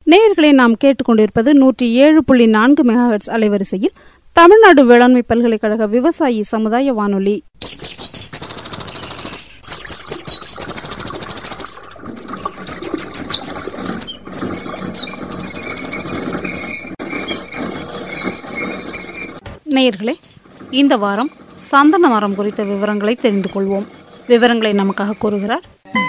நேயர்களை நாம் கேட்டுக்கொண்டிருப்பது நூற்றி ஏழு புள்ளி நான்கு மெகாஹெட்ஸ் அலைவரிசையில் தமிழ்நாடு வேளாண்மை பல்கலைக்கழக விவசாயி சமுதாய வானொலி நேயர்களே இந்த வாரம் சந்தன மரம் குறித்த விவரங்களை தெரிந்து கொள்வோம் விவரங்களை நமக்காக கூறுகிறார்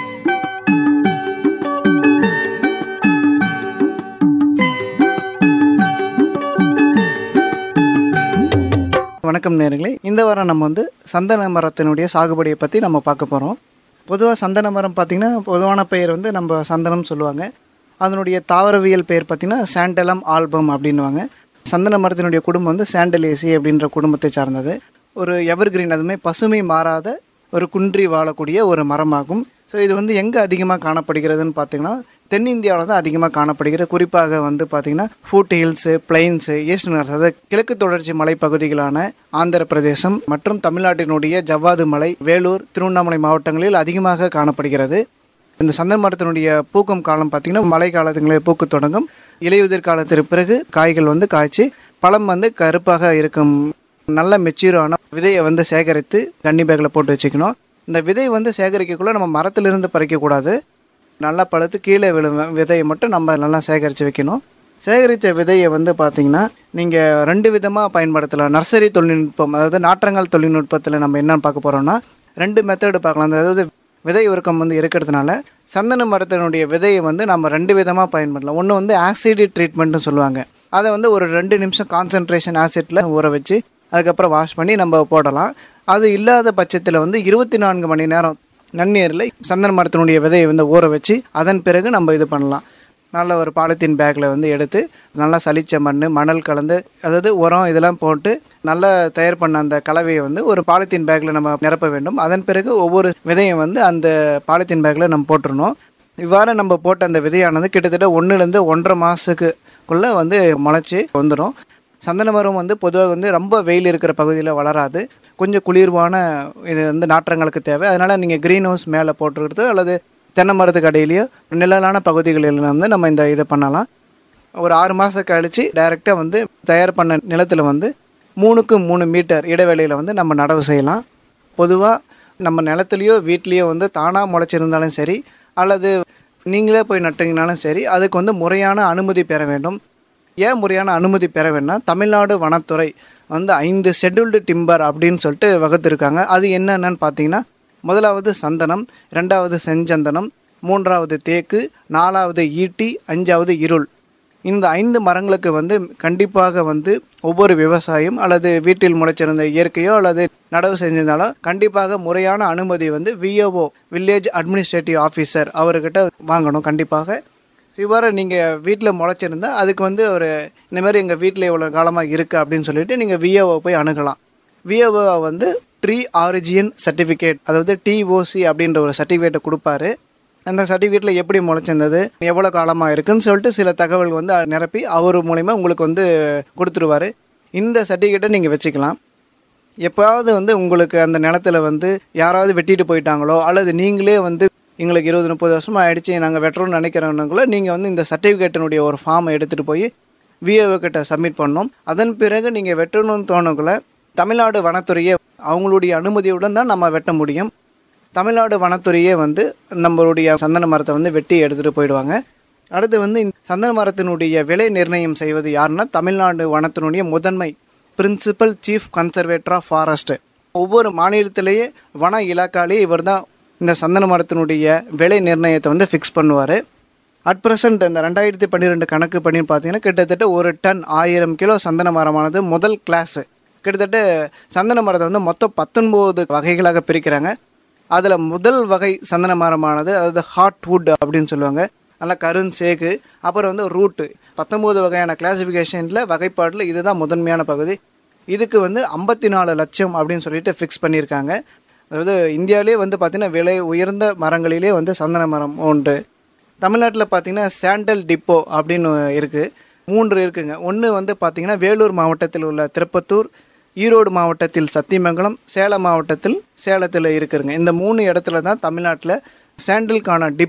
வணக்கம் நேர்களே இந்த வாரம் நம்ம வந்து சந்தன மரத்தினுடைய சாகுபடியை பற்றி நம்ம பார்க்க போகிறோம் பொதுவாக சந்தன மரம் பார்த்திங்கன்னா பொதுவான பெயர் வந்து நம்ம சந்தனம் சொல்லுவாங்க அதனுடைய தாவரவியல் பெயர் பார்த்திங்கன்னா சாண்டலம் ஆல்பம் அப்படின்னுவாங்க சந்தன மரத்தினுடைய குடும்பம் வந்து சாண்டலேசி அப்படின்ற குடும்பத்தை சார்ந்தது ஒரு எவர்கிரீன் அதுவுமே பசுமை மாறாத ஒரு குன்றி வாழக்கூடிய ஒரு மரமாகும் ஸோ இது வந்து எங்கே அதிகமாக காணப்படுகிறதுன்னு பார்த்தீங்கன்னா தென்னிந்தியாவில் தான் அதிகமாக காணப்படுகிறது குறிப்பாக வந்து பார்த்திங்கன்னா foot hills plains east north அதாவது கிழக்கு தொடர்ச்சி மலைப்பகுதிகளான ஆந்திர பிரதேசம் மற்றும் தமிழ்நாட்டினுடைய ஜவ்வாது மலை வேலூர் திருவண்ணாமலை மாவட்டங்களில் அதிகமாக காணப்படுகிறது இந்த சந்தன மரத்தினுடைய பூக்கும் காலம் பார்த்திங்கன்னா மழை காலத்துங்களே பூக்கு தொடங்கும் இலையுதிர் காலத்திற்கு பிறகு காய்கள் வந்து காய்ச்சி பழம் வந்து கருப்பாக இருக்கும் நல்ல மெச்சூரான விதையை வந்து சேகரித்து கன்னி பேக்கில் போட்டு வச்சுக்கணும் இந்த விதை வந்து சேகரிக்கக்குள்ள நம்ம மரத்திலிருந்து பறிக்கக்கூடாது நல்லா பழுத்து கீழே விழும் விதையை மட்டும் நம்ம நல்லா சேகரித்து வைக்கணும் சேகரித்த விதையை வந்து பார்த்தீங்கன்னா நீங்கள் ரெண்டு விதமாக பயன்படுத்தலாம் நர்சரி தொழில்நுட்பம் அதாவது நாற்றங்கால் தொழில்நுட்பத்தில் நம்ம என்னன்னு பார்க்க போகிறோம்னா ரெண்டு மெத்தடு பார்க்கலாம் அதாவது விதை உருக்கம் வந்து இருக்கிறதுனால சந்தன மரத்தினுடைய விதையை வந்து நம்ம ரெண்டு விதமாக பயன்படுத்தலாம் ஒன்று வந்து ஆசிட் ட்ரீட்மெண்ட்னு சொல்லுவாங்க அதை வந்து ஒரு ரெண்டு நிமிஷம் கான்சன்ட்ரேஷன் ஆசிட்டில் ஊற வச்சு அதுக்கப்புறம் வாஷ் பண்ணி நம்ம போடலாம் அது இல்லாத பட்சத்தில் வந்து இருபத்தி நான்கு மணி நேரம் நன்னீரில் சந்தன மரத்தினுடைய விதையை வந்து ஊற வச்சு அதன் பிறகு நம்ம இது பண்ணலாம் நல்ல ஒரு பாலித்தீன் பேக்கில் வந்து எடுத்து நல்லா சலிச்ச மண் மணல் கலந்து அதாவது உரம் இதெல்லாம் போட்டு நல்லா தயார் பண்ண அந்த கலவையை வந்து ஒரு பாலித்தீன் பேக்கில் நம்ம நிரப்ப வேண்டும் அதன் பிறகு ஒவ்வொரு விதையும் வந்து அந்த பாலித்தீன் பேக்கில் நம்ம போட்டுருணும் இவ்வாறு நம்ம போட்ட அந்த விதையானது கிட்டத்தட்ட ஒன்றுலேருந்து ஒன்றரை மாதத்துக்குள்ளே வந்து முளைச்சி வந்துடும் சந்தன மரம் வந்து பொதுவாக வந்து ரொம்ப வெயில் இருக்கிற பகுதியில் வளராது கொஞ்சம் குளிர்வான இது வந்து நாற்றங்களுக்கு தேவை அதனால் நீங்கள் க்ரீன் ஹவுஸ் மேலே போட்டுக்கிறது அல்லது தென்னை மரத்துக்கு அடியிலையோ நிழலான பகுதிகளில் வந்து நம்ம இந்த இதை பண்ணலாம் ஒரு ஆறு மாதம் கழித்து டைரெக்டாக வந்து தயார் பண்ண நிலத்தில் வந்து மூணுக்கு மூணு மீட்டர் இடைவெளியில் வந்து நம்ம நடவு செய்யலாம் பொதுவாக நம்ம நிலத்துலையோ வீட்லேயோ வந்து தானாக முளைச்சிருந்தாலும் சரி அல்லது நீங்களே போய் நட்டுங்கனாலும் சரி அதுக்கு வந்து முறையான அனுமதி பெற வேண்டும் ஏன் முறையான அனுமதி பெற வேண்டாம் தமிழ்நாடு வனத்துறை வந்து ஐந்து ஷெட்யூல்டு டிம்பர் அப்படின்னு சொல்லிட்டு வகுத்திருக்காங்க அது என்னென்னு பார்த்தீங்கன்னா முதலாவது சந்தனம் ரெண்டாவது செஞ்சந்தனம் மூன்றாவது தேக்கு நாலாவது ஈட்டி அஞ்சாவது இருள் இந்த ஐந்து மரங்களுக்கு வந்து கண்டிப்பாக வந்து ஒவ்வொரு விவசாயம் அல்லது வீட்டில் முளைச்சிருந்த இயற்கையோ அல்லது நடவு செஞ்சிருந்தாலும் கண்டிப்பாக முறையான அனுமதி வந்து விஓஓ வில்லேஜ் அட்மினிஸ்ட்ரேட்டிவ் ஆஃபீஸர் அவர்கிட்ட வாங்கணும் கண்டிப்பாக இவ்வாறு நீங்கள் வீட்டில் முளைச்சிருந்தா அதுக்கு வந்து ஒரு இந்த மாதிரி எங்கள் வீட்டில் இவ்வளோ காலமாக இருக்குது அப்படின்னு சொல்லிட்டு நீங்கள் விஓஓ போய் அணுகலாம் விஓஓ வந்து ட்ரீ ஆரிஜியன் சர்டிஃபிகேட் அதாவது டிஓசி அப்படின்ற ஒரு சர்டிஃபிகேட்டை கொடுப்பாரு அந்த சர்டிஃபிகேட்டில் எப்படி முளைச்சிருந்தது எவ்வளோ காலமாக இருக்குன்னு சொல்லிட்டு சில தகவல் வந்து நிரப்பி அவர் மூலிமா உங்களுக்கு வந்து கொடுத்துருவாரு இந்த சர்டிஃபிகேட்டை நீங்கள் வச்சுக்கலாம் எப்போயாவது வந்து உங்களுக்கு அந்த நிலத்துல வந்து யாராவது வெட்டிட்டு போயிட்டாங்களோ அல்லது நீங்களே வந்து எங்களுக்கு இருபது முப்பது வருஷமாக ஆயிடுச்சு நாங்கள் வெட்டுறோம்னு நினைக்கிறவங்களுக்குள்ள நீங்கள் வந்து இந்த சர்டிஃபிகேட்டினுடைய ஒரு ஃபார்மை எடுத்துகிட்டு போய் விஏஓ கிட்ட சப்மிட் பண்ணணும் அதன் பிறகு நீங்கள் வெட்டணும்னு தோணக்குள்ள தமிழ்நாடு வனத்துறையை அவங்களுடைய அனுமதியுடன் தான் நம்ம வெட்ட முடியும் தமிழ்நாடு வனத்துறையே வந்து நம்மளுடைய சந்தன மரத்தை வந்து வெட்டி எடுத்துகிட்டு போயிடுவாங்க அடுத்து வந்து இந்த சந்தன மரத்தினுடைய விலை நிர்ணயம் செய்வது யாருன்னா தமிழ்நாடு வனத்தினுடைய முதன்மை principal chief conservator of forest ஒவ்வொரு மாநிலத்திலேயே வன இலாக்காலேயே இவர் தான் இந்த சந்தன மரத்தினுடைய விலை நிர்ணயத்தை வந்து ஃபிக்ஸ் பண்ணுவார் அட் ப்ரெசன்ட் இந்த ரெண்டாயிரத்தி பன்னிரெண்டு கணக்கு பண்ணி பார்த்தீங்கன்னா கிட்டத்தட்ட ஒரு டன் ஆயிரம் கிலோ சந்தன மரமானது முதல் கிளாஸு கிட்டத்தட்ட சந்தன மரத்தை வந்து மொத்தம் பத்தொன்பது வகைகளாக பிரிக்கிறாங்க அதில் முதல் வகை சந்தன மரமானது அதாவது ஹார்ட் வுட் அப்படின்னு சொல்லுவாங்க நல்லா கருஞ்சேகு அப்புறம் வந்து ரூட்டு பத்தொம்போது வகையான கிளாசிஃபிகேஷனில் வகைப்பாட்டில் இதுதான் முதன்மையான பகுதி இதுக்கு வந்து ஐம்பத்தி நாலு லட்சம் அப்படின்னு சொல்லிட்டு ஃபிக்ஸ் பண்ணியிருக்காங்க அதாவது இந்தியாவிலே வந்து பார்த்திங்கன்னா விலை உயர்ந்த மரங்களிலே வந்து சந்தன மரம் உண்டு தமிழ்நாட்டில் பார்த்திங்கன்னா சாண்டல் டிப்போ அப்படின்னு இருக்குது மூன்று இருக்குங்க ஒன்று வந்து பார்த்திங்கன்னா வேலூர் மாவட்டத்தில் உள்ள திருப்பத்தூர் ஈரோடு மாவட்டத்தில் சத்தியமங்கலம் சேலம் மாவட்டத்தில் சேலத்தில் இருக்குதுங்க இந்த மூணு இடத்துல தான் தமிழ்நாட்டில் சாண்டலுக்கான டிப்போ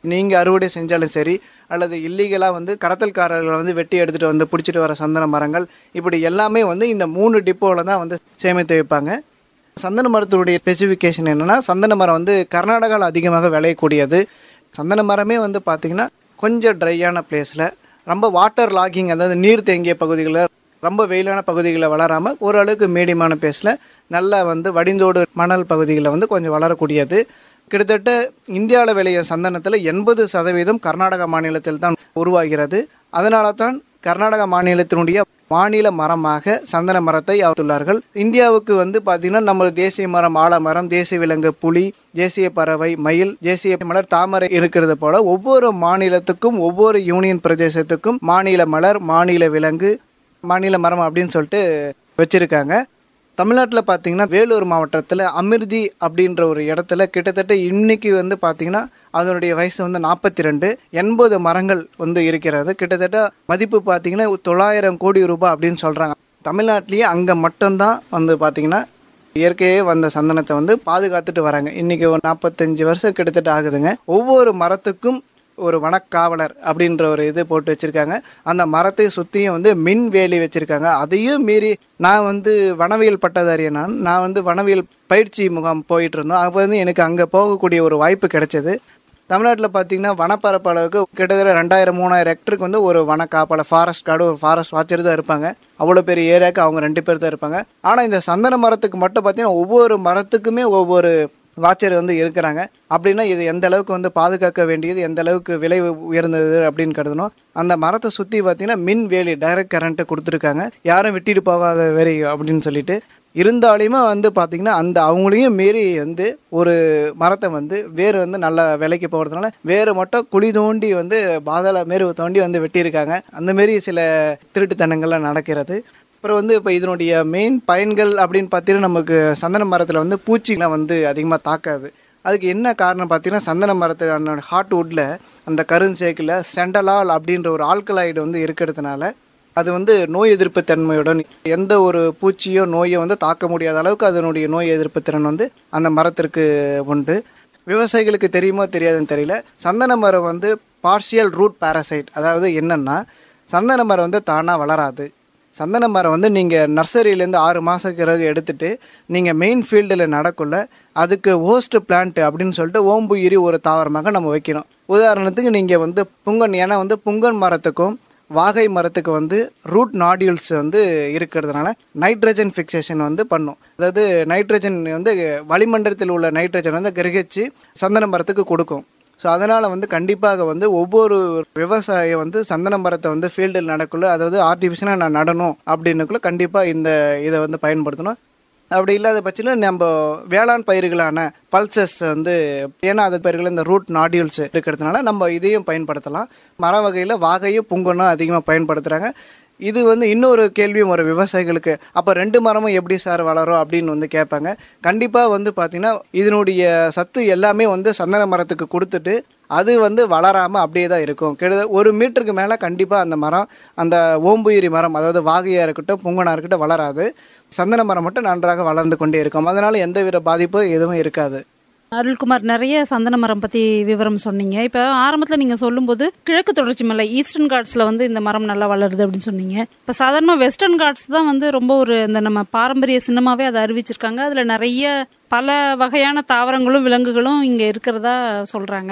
நீங்கள் அறுவடை செஞ்சாலும் சரி அல்லது இல்லீகலாக வந்து கடத்தல்காரர்களை வந்து வெட்டி எடுத்துகிட்டு வந்து பிடிச்சிட்டு வர சந்தன மரங்கள் இப்படி எல்லாமே வந்து இந்த மூணு டிப்போவில் தான் வந்து சேமித்து வைப்பாங்க சந்தன மரத்தினுடைய ஸ்பெசிஃபிகேஷன் என்னென்னா சந்தன மரம் வந்து கர்நாடகாவில் அதிகமாக விளையக்கூடியது சந்தன மரமே வந்து பார்த்திங்கன்னா கொஞ்சம் ட்ரையான பிளேஸில் ரொம்ப வாட்டர் லாகிங் அதாவது நீர் தேங்கிய பகுதிகளில் ரொம்ப வெயிலான பகுதிகளில் வளராமல் ஓரளவுக்கு மீடியமான பேஸில் நல்லா வந்து வடிந்தோடு மணல் பகுதிகளில் வந்து கொஞ்சம் வளரக்கூடியது கிட்டத்தட்ட இந்தியாவில் விளையும் சந்தனத்தில் எண்பது சதவீதம் கர்நாடகா மாநிலத்தில் தான் உருவாகிறது அதனால தான் கர்நாடகா மாநிலத்தினுடைய மாநில மரமாக சந்தன மரத்தை அமைத்துள்ளார்கள் இந்தியாவுக்கு வந்து பார்த்திங்கன்னா நம்ம தேசிய மரம் ஆலமரம் தேசிய விலங்கு புலி தேசிய பறவை மயில் தேசிய மலர் தாமரை இருக்கிறது போல ஒவ்வொரு மாநிலத்துக்கும் ஒவ்வொரு யூனியன் பிரதேசத்துக்கும் மாநில மலர் மாநில விலங்கு மாநில மரம் அப்படின்னு சொல்லிட்டு வச்சுருக்காங்க தமிழ்நாட்டில் பார்த்தீங்கன்னா வேலூர் மாவட்டத்தில் அமிர்தி அப்படின்ற ஒரு இடத்துல கிட்டத்தட்ட இன்னைக்கு வந்து பார்த்தீங்கன்னா அதனுடைய வயசு வந்து நாற்பத்தி ரெண்டு எண்பது மரங்கள் வந்து இருக்கிறது கிட்டத்தட்ட மதிப்பு பார்த்தீங்கன்னா தொள்ளாயிரம் கோடி ரூபாய் அப்படின்னு சொல்கிறாங்க தமிழ்நாட்டிலேயே அங்கே மட்டும்தான் வந்து பார்த்தீங்கன்னா இயற்கையே வந்த சந்தனத்தை வந்து பாதுகாத்துட்டு வராங்க இன்றைக்கி ஒரு நாற்பத்தஞ்சு வருஷம் கிட்டத்தட்ட ஆகுதுங்க ஒவ்வொரு மரத்துக்கும் ஒரு வனக்காவலர் அப்படின்ற ஒரு இது போட்டு வச்சுருக்காங்க அந்த மரத்தை சுற்றியும் வந்து மின் வேலி வச்சுருக்காங்க அதையும் மீறி நான் வந்து வனவியல் பட்டதாரி நான் நான் வந்து வனவியல் பயிற்சி முகாம் போயிட்டு இருந்தோம் அப்போ வந்து எனக்கு அங்கே போகக்கூடிய ஒரு வாய்ப்பு கிடைச்சது தமிழ்நாட்டில் பார்த்தீங்கன்னா வனப்பரப்பு அளவுக்கு கிட்டத்தட்ட ரெண்டாயிரம் மூணாயிரம் ஹெக்டருக்கு வந்து ஒரு வன காப்பாளர் ஃபாரஸ்ட் கார்டு ஒரு ஃபாரஸ்ட் வாட்சர் தான் இருப்பாங்க அவ்வளோ பெரிய ஏரியாவுக்கு அவங்க ரெண்டு பேர் தான் இருப்பாங்க ஆனால் இந்த சந்தன மரத்துக்கு மட்டும் பார்த்தீங்கன்னா ஒவ்வொரு மரத்துக்குமே ஒவ்வொரு வாட்சர் வந்து இருக்கிறாங்க அப்படின்னா இது எந்த அளவுக்கு வந்து பாதுகாக்க வேண்டியது எந்த அளவுக்கு விலை உயர்ந்தது அப்படின்னு கருதணும் அந்த மரத்தை சுற்றி பார்த்தீங்கன்னா மின் வேலி டைரக்ட் கரண்ட்டை கொடுத்துருக்காங்க யாரும் விட்டுட்டு போகாத வேறி அப்படின்னு சொல்லிட்டு இருந்தாலுமே வந்து பார்த்திங்கன்னா அந்த அவங்களையும் மீறி வந்து ஒரு மரத்தை வந்து வேர் வந்து நல்லா விலைக்கு போகிறதுனால வேறு மட்டும் குழி தோண்டி வந்து பாதாள மாரி தோண்டி வந்து வெட்டியிருக்காங்க அந்த மாரி சில திருட்டுத்தனங்கள்லாம் நடக்கிறது அப்புறம் வந்து இப்போ இதனுடைய மெயின் பயன்கள் அப்படின்னு பார்த்தீங்கன்னா நமக்கு சந்தன மரத்தில் வந்து பூச்சிலாம் வந்து அதிகமாக தாக்காது அதுக்கு என்ன காரணம் பார்த்தீங்கன்னா சந்தன மரத்தில் ஹார்ட் வுட்டில் அந்த கருஞ்சேக்கில் செண்டலால் அப்படின்ற ஒரு ஆல்கலாய்டு வந்து இருக்கிறதுனால அது வந்து நோய் எதிர்ப்பு தன்மையுடன் எந்த ஒரு பூச்சியோ நோயோ வந்து தாக்க முடியாத அளவுக்கு அதனுடைய நோய் எதிர்ப்பு திறன் வந்து அந்த மரத்திற்கு உண்டு விவசாயிகளுக்கு தெரியுமோ தெரியாதுன்னு தெரியல சந்தன மரம் வந்து பார்ஷியல் ரூட் பாரசைட் அதாவது என்னென்னா சந்தன மரம் வந்து தானாக வளராது சந்தன மரம் வந்து நீங்கள் நர்சரியிலேருந்து ஆறு மாதம் பிறகு எடுத்துகிட்டு நீங்கள் மெயின் ஃபீல்டில் நடக்குள்ள அதுக்கு ஹோஸ்ட் பிளான்ட் அப்படின்னு சொல்லிட்டு ஓம்புயிரி ஒரு தாவரமாக நம்ம வைக்கணும் உதாரணத்துக்கு நீங்கள் வந்து புங்கன் ஏன்னா வந்து புங்கன் மரத்துக்கும் வாகை மரத்துக்கு வந்து ரூட் நாடியூல்ஸ் வந்து இருக்கிறதுனால நைட்ரஜன் ஃபிக்சேஷன் வந்து பண்ணும் அதாவது நைட்ரஜன் வந்து வளிமண்டலத்தில் உள்ள நைட்ரஜன் வந்து கிரகிச்சு சந்தன மரத்துக்கு கொடுக்கும் ஸோ அதனால் வந்து கண்டிப்பாக வந்து ஒவ்வொரு விவசாயம் வந்து சந்தன மரத்தை வந்து ஃபீல்டில் நடக்குள்ள அதாவது ஆர்டிஃபிஷியலாக நான் நடணும் அப்படின்னுக்குள்ள கண்டிப்பாக இந்த இதை வந்து பயன்படுத்தணும் அப்படி இல்லாத பட்சத்தில் நம்ம வேளாண் பயிர்களான பல்சஸ் வந்து ஏன்னா அது பயிர்கள் இந்த ரூட் நாடியூல்ஸ் இருக்கிறதுனால நம்ம இதையும் பயன்படுத்தலாம் மர வகையில் வாகையும் புங்கனும் அதிகமாக பயன்படுத்துகிறாங்க இது வந்து இன்னொரு கேள்வியும் ஒரு விவசாயிகளுக்கு அப்போ ரெண்டு மரமும் எப்படி சார் வளரும் அப்படின்னு வந்து கேட்பாங்க கண்டிப்பாக வந்து பார்த்திங்கன்னா இதனுடைய சத்து எல்லாமே வந்து சந்தன மரத்துக்கு கொடுத்துட்டு அது வந்து வளராமல் அப்படியே தான் இருக்கும் கிட்ட ஒரு மீட்டருக்கு மேலே கண்டிப்பாக அந்த மரம் அந்த ஓம்புயிரி மரம் அதாவது வாகையாக இருக்கட்டும் புங்கனாக இருக்கட்டும் வளராது சந்தன மரம் மட்டும் நன்றாக வளர்ந்து கொண்டே இருக்கும் அதனால் எந்தவித பாதிப்பும் எதுவும் இருக்காது அருள்குமார் நிறைய சந்தன மரம் பற்றி விவரம் சொன்னீங்க இப்போ ஆரம்பத்தில் நீங்கள் சொல்லும்போது கிழக்கு தொடர்ச்சி மலை ஈஸ்டர்ன் காட்ஸில் வந்து இந்த மரம் நல்லா வளருது அப்படின்னு சொன்னீங்க இப்போ சாதாரணமாக வெஸ்டர்ன் காட்ஸ் தான் வந்து ரொம்ப ஒரு இந்த நம்ம பாரம்பரிய சின்னமாகவே அதை அறிவிச்சிருக்காங்க அதில் நிறைய பல வகையான தாவரங்களும் விலங்குகளும் இங்கே இருக்கிறதா சொல்கிறாங்க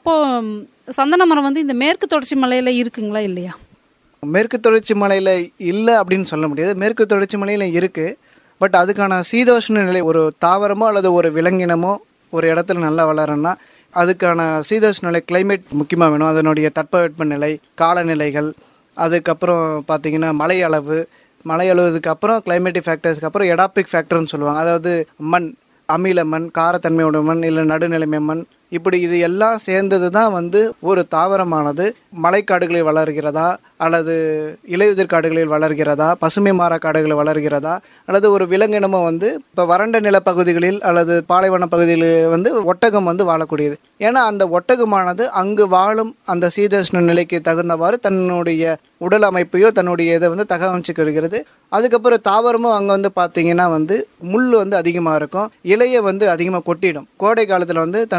அப்போது சந்தன மரம் வந்து இந்த மேற்கு தொடர்ச்சி மலையில் இருக்குங்களா இல்லையா மேற்கு தொடர்ச்சி மலையில் இல்லை அப்படின்னு சொல்ல முடியாது மேற்கு தொடர்ச்சி மலையில் இருக்குது பட் அதுக்கான சீதோஷ்ண நிலை ஒரு தாவரமோ அல்லது ஒரு விலங்கினமோ ஒரு இடத்துல நல்லா வளரணும்னா அதுக்கான சீதோஷ்ண நிலை கிளைமேட் முக்கியமாக வேணும் அதனுடைய தட்பவெட்ப நிலை காலநிலைகள் அதுக்கப்புறம் பார்த்திங்கன்னா மழை அளவு மழை அளவுக்கு அப்புறம் கிளைமேட்டிக் ஃபேக்டர்ஸ்க்கு அப்புறம் எடாபிக் ஃபேக்டர்னு சொல்லுவாங்க அதாவது மண் அமில மண் காரத்தன்மையோட மண் இல்லை நடுநிலைமை மண் இப்படி இது எல்லாம் சேர்ந்தது தான் வந்து ஒரு தாவரமானது மலைக்காடுகளில் வளர்கிறதா அல்லது இலையுதிர் காடுகளில் வளர்கிறதா பசுமை மாற காடுகளில் வளர்கிறதா அல்லது ஒரு விலங்கினமோ வந்து இப்போ வறண்ட நிலப்பகுதிகளில் அல்லது பாலைவன பகுதிகளில் வந்து ஒட்டகம் வந்து வாழக்கூடியது ஏன்னா அந்த ஒட்டகமானது அங்கு வாழும் அந்த சீதோஷ்ண நிலைக்கு தகுந்தவாறு தன்னுடைய உடல் அமைப்பையோ தன்னுடைய இதை வந்து தகவமைச்சுக்கிறது அதுக்கப்புறம் தாவரமும் அங்கே வந்து பார்த்தீங்கன்னா வந்து முள் வந்து அதிகமாக இருக்கும் இலையை வந்து அதிகமாக கொட்டிடும் கோடை காலத்தில் வந்து தன்னுடைய அந்த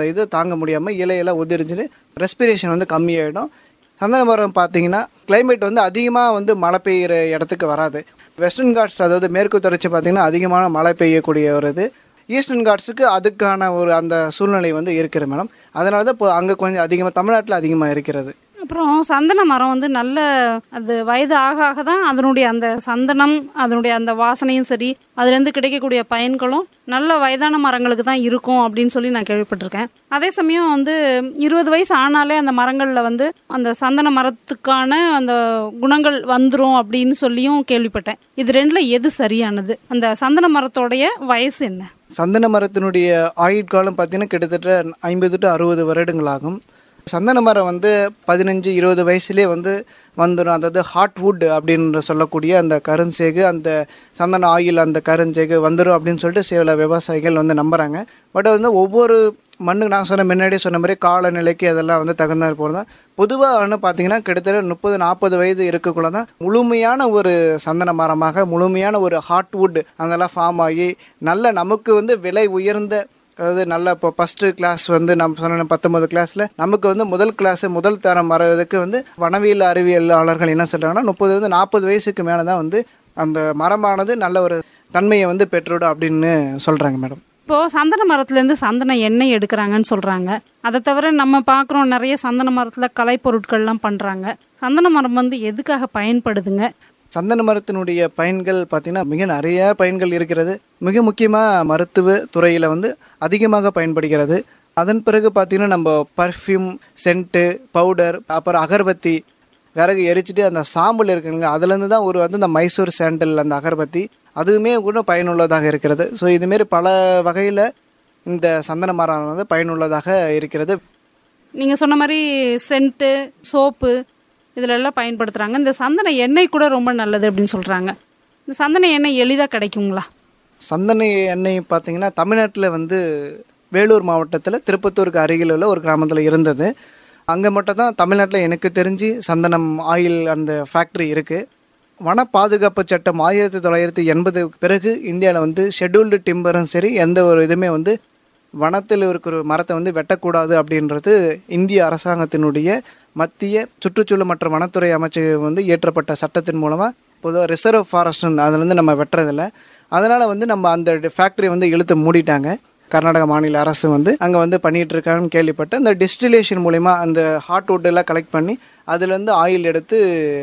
அந்த இது தாங்க முடியாமல் இலையெல்லாம் உதிரிஞ்சுட்டு ரெஸ்பிரேஷன் வந்து கம்மியாயிடும் சந்தன மரம் பார்த்தீங்கன்னா கிளைமேட் வந்து அதிகமாக வந்து மழை பெய்கிற இடத்துக்கு வராது வெஸ்டர்ன் காட்ஸ் அதாவது மேற்கு தொடர்ச்சி பார்த்தீங்கன்னா அதிகமான மழை பெய்யக்கூடிய ஒரு இது ஈஸ்டர்ன் காட்ஸுக்கு அதுக்கான ஒரு அந்த சூழ்நிலை வந்து இருக்கிற மேடம் அதனால தான் இப்போ அங்கே கொஞ்சம் அதிகமாக தமிழ்நாட்டில் அதிகமாக இருக்கிறது அப்புறம் சந்தன மரம் வந்து நல்ல அது வயது ஆக ஆக தான் அதனுடைய அந்த சந்தனம் அதனுடைய அந்த வாசனையும் சரி அதுலேருந்து கிடைக்கக்கூடிய பயன்களும் நல்ல வயதான மரங்களுக்கு தான் இருக்கும் அப்படின்னு சொல்லி நான் கேள்விப்பட்டிருக்கேன் அதே சமயம் வந்து இருபது வயசு ஆனாலே அந்த மரங்களில் வந்து அந்த சந்தன மரத்துக்கான அந்த குணங்கள் வந்துரும் அப்படின்னு சொல்லியும் கேள்விப்பட்டேன் இது ரெண்டுல எது சரியானது அந்த சந்தன மரத்தோடைய வயசு என்ன சந்தன மரத்தினுடைய ஆயுட்காலம் பார்த்தீங்கன்னா கிட்டத்தட்ட ஐம்பது டு அறுபது வருடங்களாகும் சந்தன மரம் வந்து பதினஞ்சு இருபது வயசுலேயே வந்து வந்துடும் அதாவது ஹார்ட் வுட் அப்படின்னு சொல்லக்கூடிய அந்த கருஞ்சேகு அந்த சந்தன ஆயில் அந்த கருஞ்சேகு வந்துடும் அப்படின்னு சொல்லிட்டு சில விவசாயிகள் வந்து நம்புகிறாங்க பட் வந்து ஒவ்வொரு மண்ணு நான் சொன்ன முன்னாடியே சொன்ன மாதிரி காலநிலைக்கு அதெல்லாம் வந்து தகுந்தாற் போல தான் பொதுவாக வந்து பார்த்தீங்கன்னா கிட்டத்தட்ட முப்பது நாற்பது வயது இருக்கக்குள்ள தான் முழுமையான ஒரு சந்தன மரமாக முழுமையான ஒரு ஹார்ட் வுட் அதெல்லாம் ஃபார்ம் ஆகி நல்ல நமக்கு வந்து விலை உயர்ந்த அதாவது நல்ல இப்போ ஃபஸ்ட்டு கிளாஸ் வந்து நம்ம சொன்ன பத்தொன்பது கிளாஸில் நமக்கு வந்து முதல் கிளாஸ் முதல் தரம் வர்றதுக்கு வந்து வனவியல் அறிவியலாளர்கள் என்ன சொல்கிறாங்கன்னா முப்பது வந்து நாற்பது வயசுக்கு மேலே தான் வந்து அந்த மரமானது நல்ல ஒரு தன்மையை வந்து பெற்றுடும் அப்படின்னு சொல்கிறாங்க மேடம் இப்போ சந்தன மரத்துலேருந்து சந்தன எண்ணெய் எடுக்கிறாங்கன்னு சொல்கிறாங்க அதை தவிர நம்ம பார்க்குறோம் நிறைய சந்தன மரத்தில் கலைப்பொருட்கள்லாம் பண்ணுறாங்க சந்தன மரம் வந்து எதுக்காக பயன்படுதுங்க சந்தன மரத்தினுடைய பயன்கள் பார்த்திங்கன்னா மிக நிறைய பயன்கள் இருக்கிறது மிக முக்கியமாக மருத்துவ துறையில் வந்து அதிகமாக பயன்படுகிறது அதன் பிறகு பார்த்திங்கன்னா நம்ம பர்ஃப்யூம் சென்ட்டு பவுடர் அப்புறம் அகர்பத்தி விறகு எரிச்சிட்டு அந்த சாம்பல் இருக்குங்க அதுலேருந்து தான் ஒரு வந்து இந்த மைசூர் சாண்டல் அந்த அகர்பத்தி அதுவுமே கூட பயனுள்ளதாக இருக்கிறது ஸோ இதுமாரி பல வகையில் இந்த சந்தன மரம் வந்து பயனுள்ளதாக இருக்கிறது நீங்கள் சொன்ன மாதிரி சென்ட்டு சோப்பு இதுல எல்லாம் பயன்படுத்துகிறாங்க இந்த சந்தன எண்ணெய் கூட ரொம்ப நல்லது அப்படின்னு சொல்கிறாங்க இந்த சந்தன எண்ணெய் எளிதாக கிடைக்குங்களா சந்தன எண்ணெய் பார்த்தீங்கன்னா தமிழ்நாட்டில் வந்து வேலூர் மாவட்டத்தில் திருப்பத்தூருக்கு அருகில் உள்ள ஒரு கிராமத்தில் இருந்தது அங்கே மட்டும் தான் தமிழ்நாட்டில் எனக்கு தெரிஞ்சு சந்தனம் ஆயில் அந்த ஃபேக்ட்ரி இருக்குது வன பாதுகாப்பு சட்டம் ஆயிரத்தி தொள்ளாயிரத்தி எண்பது பிறகு இந்தியாவில் வந்து ஷெட்யூல்டு டிம்பரும் சரி எந்த ஒரு இதுவுமே வந்து வனத்தில் இருக்கிற மரத்தை வந்து வெட்டக்கூடாது அப்படின்றது இந்திய அரசாங்கத்தினுடைய மத்திய சுற்றுச்சூழல் மற்றும் வனத்துறை அமைச்சகம் வந்து இயற்றப்பட்ட சட்டத்தின் மூலமாக பொதுவாக ரிசர்வ் ஃபாரஸ்ட்னு அதில் வந்து நம்ம வெட்டுறதில்ல அதனால் வந்து நம்ம அந்த ஃபேக்ட்ரி வந்து இழுத்து மூடிட்டாங்க கர்நாடக மாநில அரசு வந்து அங்கே வந்து பண்ணிகிட்டு இருக்காங்கன்னு கேள்விப்பட்டு அந்த டிஸ்டிலேஷன் மூலிமா அந்த ஹாட் வுட் எல்லாம் கலெக்ட் பண்ணி அதுலேருந்து ஆயில் எடுத்து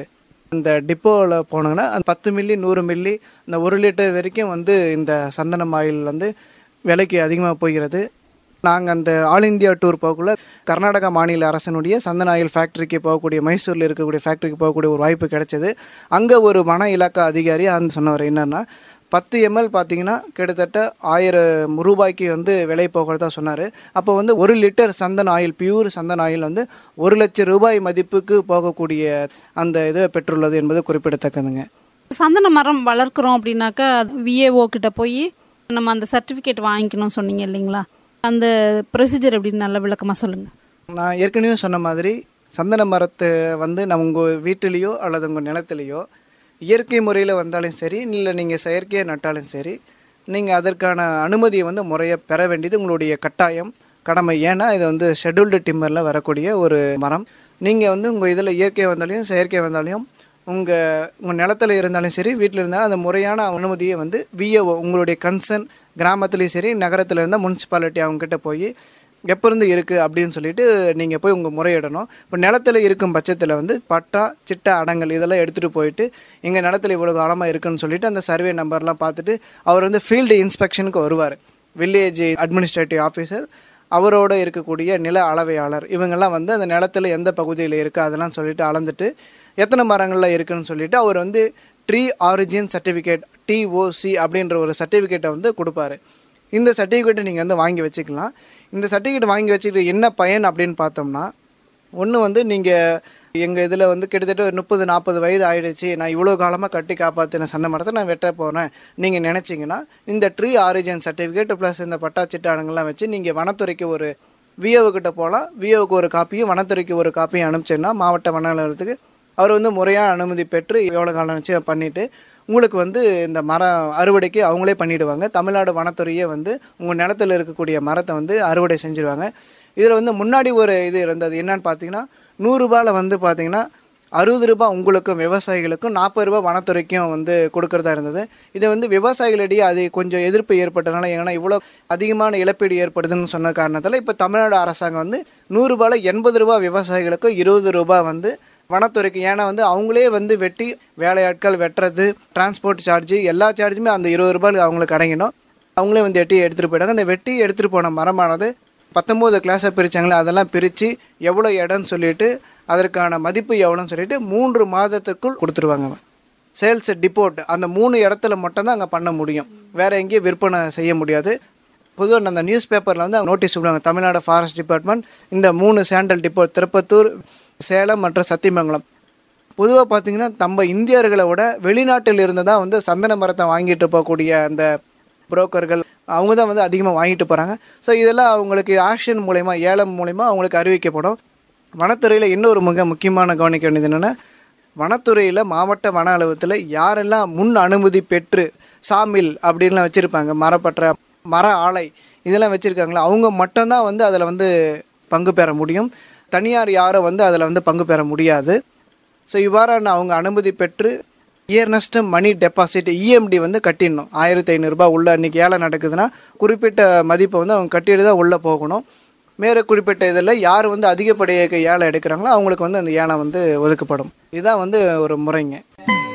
இந்த டிப்போவில் போனாங்கன்னா அந்த பத்து மில்லி நூறு மில்லி இந்த ஒரு லிட்டர் வரைக்கும் வந்து இந்த சந்தனம் ஆயில் வந்து விலைக்கு அதிகமாக போகிறது நாங்கள் அந்த ஆல் இந்தியா டூர் போகக்குள்ள கர்நாடகா மாநில அரசனுடைய சந்தன ஆயில் ஃபேக்ட்ரிக்கு போகக்கூடிய மைசூரில் இருக்கக்கூடிய ஃபேக்ட்ரிக்கு போகக்கூடிய ஒரு வாய்ப்பு கிடைச்சது அங்கே ஒரு வன இலாக்கா அதிகாரி அந்த சொன்னவர் என்னன்னா பத்து எம்எல் பார்த்தீங்கன்னா கிட்டத்தட்ட ஆயிரம் ரூபாய்க்கு வந்து விலை போகிறதா சொன்னார் அப்போ வந்து ஒரு லிட்டர் சந்தன ஆயில் பியூர் சந்தன ஆயில் வந்து ஒரு லட்சம் ரூபாய் மதிப்புக்கு போகக்கூடிய அந்த இதை பெற்றுள்ளது என்பது குறிப்பிடத்தக்கதுங்க சந்தன மரம் வளர்க்குறோம் அப்படின்னாக்கா விஏஓ கிட்ட போய் நம்ம அந்த சர்டிஃபிகேட் வாங்கிக்கணும் சொன்னீங்க இல்லைங்களா அந்த ப்ரொசீஜர் எப்படின்னு நல்ல விளக்கமாக சொல்லுங்கள் நான் ஏற்கனவே சொன்ன மாதிரி சந்தன மரத்தை வந்து நம்ம உங்கள் வீட்டிலேயோ அல்லது உங்கள் நிலத்திலேயோ இயற்கை முறையில் வந்தாலும் சரி இல்லை நீங்கள் செயற்கையாக நட்டாலும் சரி நீங்கள் அதற்கான அனுமதியை வந்து முறையாக பெற வேண்டியது உங்களுடைய கட்டாயம் கடமை ஏன்னா இது வந்து ஷெட்யூல்டு டிம்மரில் வரக்கூடிய ஒரு மரம் நீங்கள் வந்து உங்கள் இதில் இயற்கை வந்தாலையும் செயற்கை வந்தாலையும் உங்கள் உங்கள் நிலத்தில் இருந்தாலும் சரி வீட்டில் இருந்தாலும் அந்த முறையான அனுமதியை வந்து விஏஓ உங்களுடைய கன்சர்ன் கிராமத்துலேயும் சரி நகரத்தில் இருந்தால் முனிசிபாலிட்டி அவங்ககிட்ட போய் எப்போ இருந்து இருக்குது அப்படின்னு சொல்லிட்டு நீங்கள் போய் உங்கள் முறையிடணும் இப்போ நிலத்தில் இருக்கும் பட்சத்தில் வந்து பட்டா சிட்டா அடங்கல் இதெல்லாம் எடுத்துகிட்டு போயிட்டு எங்கள் நிலத்தில் இவ்வளோ காலமாக இருக்குன்னு சொல்லிட்டு அந்த சர்வே நம்பர்லாம் பார்த்துட்டு அவர் வந்து ஃபீல்டு இன்ஸ்பெக்ஷனுக்கு வருவார் வில்லேஜ் அட்மினிஸ்ட்ரேட்டிவ் ஆஃபீஸர் அவரோட இருக்கக்கூடிய நில அளவையாளர் இவங்கெல்லாம் வந்து அந்த நிலத்தில் எந்த பகுதியில் இருக்குது அதெல்லாம் சொல்லிட்டு அளந்துட்டு எத்தனை மரங்களில் இருக்குன்னு சொல்லிட்டு அவர் வந்து ட்ரீ ஆரிஜின் சர்டிஃபிகேட் டிஓசி அப்படின்ற ஒரு சர்டிஃபிகேட்டை வந்து கொடுப்பாரு இந்த சர்டிஃபிகேட்டை நீங்கள் வந்து வாங்கி வச்சுக்கலாம் இந்த சர்டிஃபிகேட் வாங்கி வச்சுக்கிட்டு என்ன பயன் அப்படின்னு பார்த்தோம்னா ஒன்று வந்து நீங்கள் எங்கள் இதில் வந்து கிட்டத்தட்ட ஒரு முப்பது நாற்பது வயது ஆயிடுச்சு நான் இவ்வளோ காலமாக கட்டி காப்பாற்றின சந்த மரத்தை நான் வெட்ட போகிறேன் நீங்கள் நினச்சிங்கன்னா இந்த ட்ரீ ஆரிஜின் சர்டிஃபிகேட் ப்ளஸ் இந்த பட்டா சிட்டாடங்கள்லாம் வச்சு நீங்கள் வனத்துறைக்கு ஒரு விஓ கிட்ட போகலாம் விஓவுக்கு ஒரு காப்பியும் வனத்துறைக்கு ஒரு காப்பியும் அனுப்பிச்சேன்னா மாவட்ட வன அலுவலகத்துக்கு அவர் வந்து முறையான அனுமதி பெற்று எவ்வளோ காலம் வச்சு பண்ணிவிட்டு உங்களுக்கு வந்து இந்த மரம் அறுவடைக்கு அவங்களே பண்ணிடுவாங்க தமிழ்நாடு வனத்துறையே வந்து உங்கள் நிலத்தில் இருக்கக்கூடிய மரத்தை வந்து அறுவடை செஞ்சுருவாங்க இதில் வந்து முன்னாடி ஒரு இது இருந்தது என்னன்னு பார்த்தீங்கன்னா நூறுரூபாவில் வந்து பார்த்தீங்கன்னா அறுபது ரூபாய் உங்களுக்கும் விவசாயிகளுக்கும் நாற்பது ரூபாய் வனத்துறைக்கும் வந்து கொடுக்கறதா இருந்தது இதை வந்து விவசாயிகளிடையே அது கொஞ்சம் எதிர்ப்பு ஏற்பட்டனால ஏன்னா இவ்வளோ அதிகமான இழப்பீடு ஏற்படுதுன்னு சொன்ன காரணத்தால் இப்போ தமிழ்நாடு அரசாங்கம் வந்து நூறுரூபாயில் எண்பது ரூபாய் விவசாயிகளுக்கும் இருபது ரூபாய் வந்து வனத்துறைக்கு ஏன்னா வந்து அவங்களே வந்து வெட்டி வேலையாட்கள் வெட்டுறது டிரான்ஸ்போர்ட் சார்ஜ் எல்லா சார்ஜுமே அந்த இருபது ரூபாய்க்கு அவங்களுக்கு அடங்கிடும் அவங்களே வந்து வெட்டி எடுத்துகிட்டு போயிட்டாங்க அந்த வெட்டி எடுத்துகிட்டு போன மரமானது பத்தொம்போது கிளாஸை பிரித்தாங்களே அதெல்லாம் பிரித்து எவ்வளோ இடம்னு சொல்லிட்டு அதற்கான மதிப்பு எவ்வளோன்னு சொல்லிட்டு மூன்று மாதத்திற்குள் கொடுத்துருவாங்க சேல்ஸ் டிப்போர்ட் அந்த மூணு இடத்துல மட்டும்தான் அங்கே பண்ண முடியும் வேற எங்கேயும் விற்பனை செய்ய முடியாது பொதுவாக அந்த நியூஸ் பேப்பரில் வந்து நோட்டீஸ் விடுவாங்க தமிழ்நாடு ஃபாரஸ்ட் டிபார்ட்மெண்ட் இந்த மூணு சாண்டல் டிப்போர்ட் திருப்பத்தூர் சேலம் மற்றும் சத்தியமங்கலம் பொதுவாக பார்த்தீங்கன்னா நம்ம இந்தியர்களை விட வெளிநாட்டில் இருந்து தான் வந்து சந்தன மரத்தை வாங்கிட்டு போகக்கூடிய அந்த புரோக்கர்கள் அவங்க தான் வந்து அதிகமாக வாங்கிட்டு போகிறாங்க ஸோ இதெல்லாம் அவங்களுக்கு ஆக்ஷன் மூலயமா ஏலம் மூலயமா அவங்களுக்கு அறிவிக்கப்படும் வனத்துறையில் இன்னொரு மிக முக்கியமான கவனிக்க வேண்டியது என்னென்னா வனத்துறையில் மாவட்ட வன அலுவலகத்தில் யாரெல்லாம் முன் அனுமதி பெற்று சாமில் அப்படின்லாம் வச்சுருப்பாங்க மரப்பற்ற மர ஆலை இதெல்லாம் வச்சுருக்காங்களோ அவங்க மட்டும்தான் வந்து அதில் வந்து பங்கு பெற முடியும் தனியார் யாரும் வந்து அதில் வந்து பங்கு பெற முடியாது ஸோ இவ்வாறான அவங்க அனுமதி பெற்று இயர்னஸ்ட் மணி டெபாசிட் இஎம்டி வந்து கட்டிடணும் ஆயிரத்தி ஐநூறுரூபா உள்ள அன்றைக்கி ஏழை நடக்குதுன்னா குறிப்பிட்ட மதிப்பை வந்து அவங்க கட்டிட்டு தான் உள்ளே போகணும் மேலே குறிப்பிட்ட இதில் யார் வந்து அதிகப்படியாக ஏழை எடுக்கிறாங்களோ அவங்களுக்கு வந்து அந்த ஏழை வந்து ஒதுக்கப்படும் இதுதான் வந்து ஒரு முறைங்க